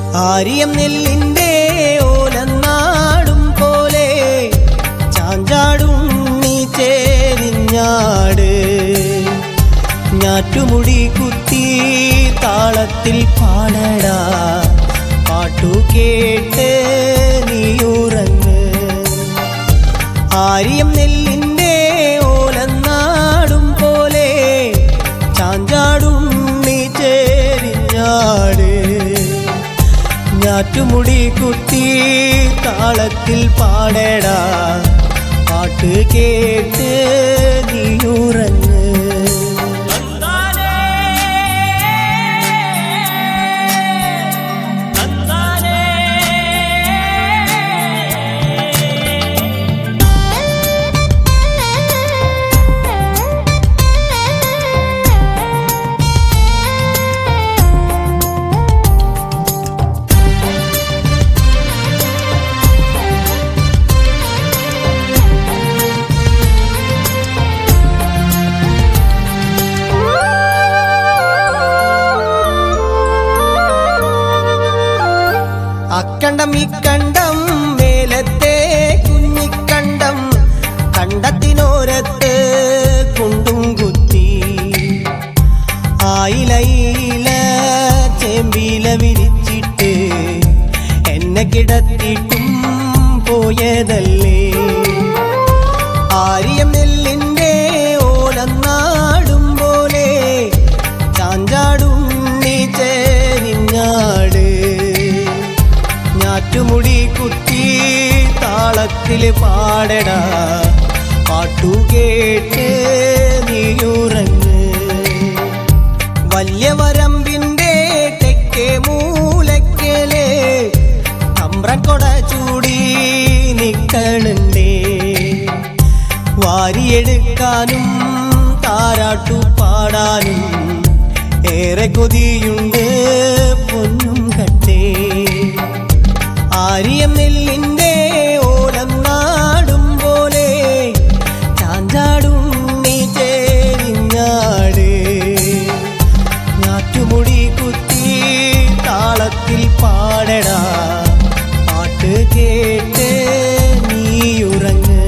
ആര്യം നെല്ലിന്റെ ഓലന്നാടും പോലെ ചാഞ്ചാടും നീ ചേരിഞ്ഞാട് ഞാറ്റുമുടി കുത്തി താളത്തിൽ പാടടാ പാട്ടു കേട്ട് നീയുറങ്ങ് ആര്യം നെല്ലിന്റെ ഓലന്നാടും പോലെ ചാഞ്ചാടും നീ ചേരിഞ്ഞാട് ഞാറ്റുമുടി കുത്തി താളത്തിൽ പാടടാ പാട്ട് കേട്ട് നീയുറങ്ങ് അക്കണ്ടം ഇക്കണ്ടം മേലത്തെ കുഞ്ഞിക്കണ്ടം കണ്ടത്തിനോരത്ത് കുണ്ടും കുത്തി ആയിലയില ചേമ്പില വിരിച്ചിട്ട് എന്നെ കിടത്തിട്ടും പോയതല്ലേ ആര്യം നെല്ലിന്റെ ഓലന്നാടും പോലെ ചാഞ്ചാടും നീ ചേരിഞ്ഞാട് ഞാറ്റുമുടി കുത്തി താളത്തില് പാടടാ പാട്ടു കേട്ട് നീയുറങ്ങ് വല്യ വരമ്പിന്റെ തെക്കേ മൂലക്കല് അമ്രക്കൊട ചൂടി നിക്കണുണ്ടേ വാരിയെടുക്കാനും താരാട്ടു പാടാനും ഏറെ കൊതിയുണ്ട് പൊന്നും കട്ടേ ആര്യം നെല്ലിന്റെ ഓലം നാടും പോലെ ചാഞ്ചാടും നീ ചേരിഞ്ഞാട് ഞാറ്റുമുടി കുത്തി താളത്തിൽ പാടടാ പാട്ട് കേട്ട് നീയുറങ്ങ്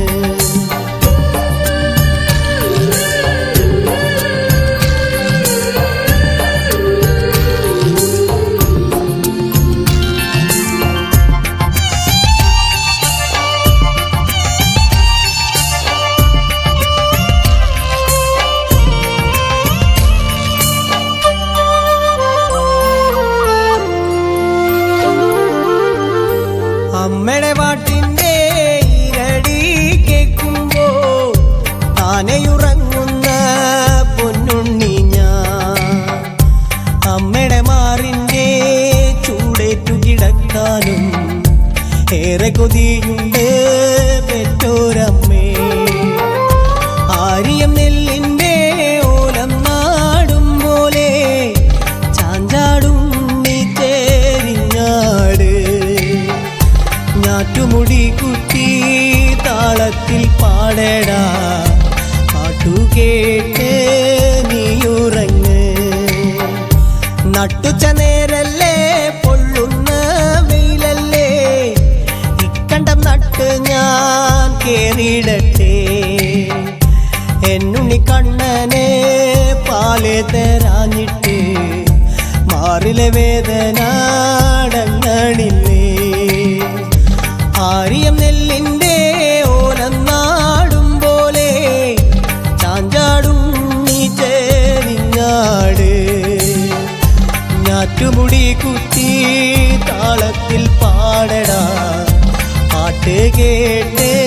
അമ്മയുടെ പാട്ടിന്റെ ഇരടി കേൾക്കുമ്പോ താനെയുറങ്ങുന്ന പൊന്നുണ്ണി ഞാൻ അമ്മയുടെ മാറിന്റെ ചൂടേറ്റു കിടക്കാനും ഏറെ കൊതിയുണ്ട് പെറ്റോരമ്മേ ആര്യം നെല്ലിന്റെ ഓലം നാടും പോലെ ചാഞ്ചാടും നീ ചേരിഞ്ഞാട് ഞാറ്റുമുടി കുത്തി താളത്തിൽ പാടടാ പാട്ടു കേട്ട് നീയുറങ്ങ് നട്ടുച്ച നേരല്ലേ പൊള്ളുന്ന വെയിലല്ലേ ഇക്കണ്ടം നട്ട് ഞാൻ കേറിയിടട്ടെ എന്നുണ്ണി കണ്ണനെ പാല് തരാഞ്ഞിട്ട് മാറിലെ വേദന അടങ്ങണില്ലേ ആര്യം നെല്ലിന്റെ ഓലം നാടും പോലെ ചാഞ്ചാടും നീ ചേരിഞ്ഞാട് ഞാറ്റുമുടി കുത്തി താളത്തിൽ പാടടാ പാട്ട് കേട്ട്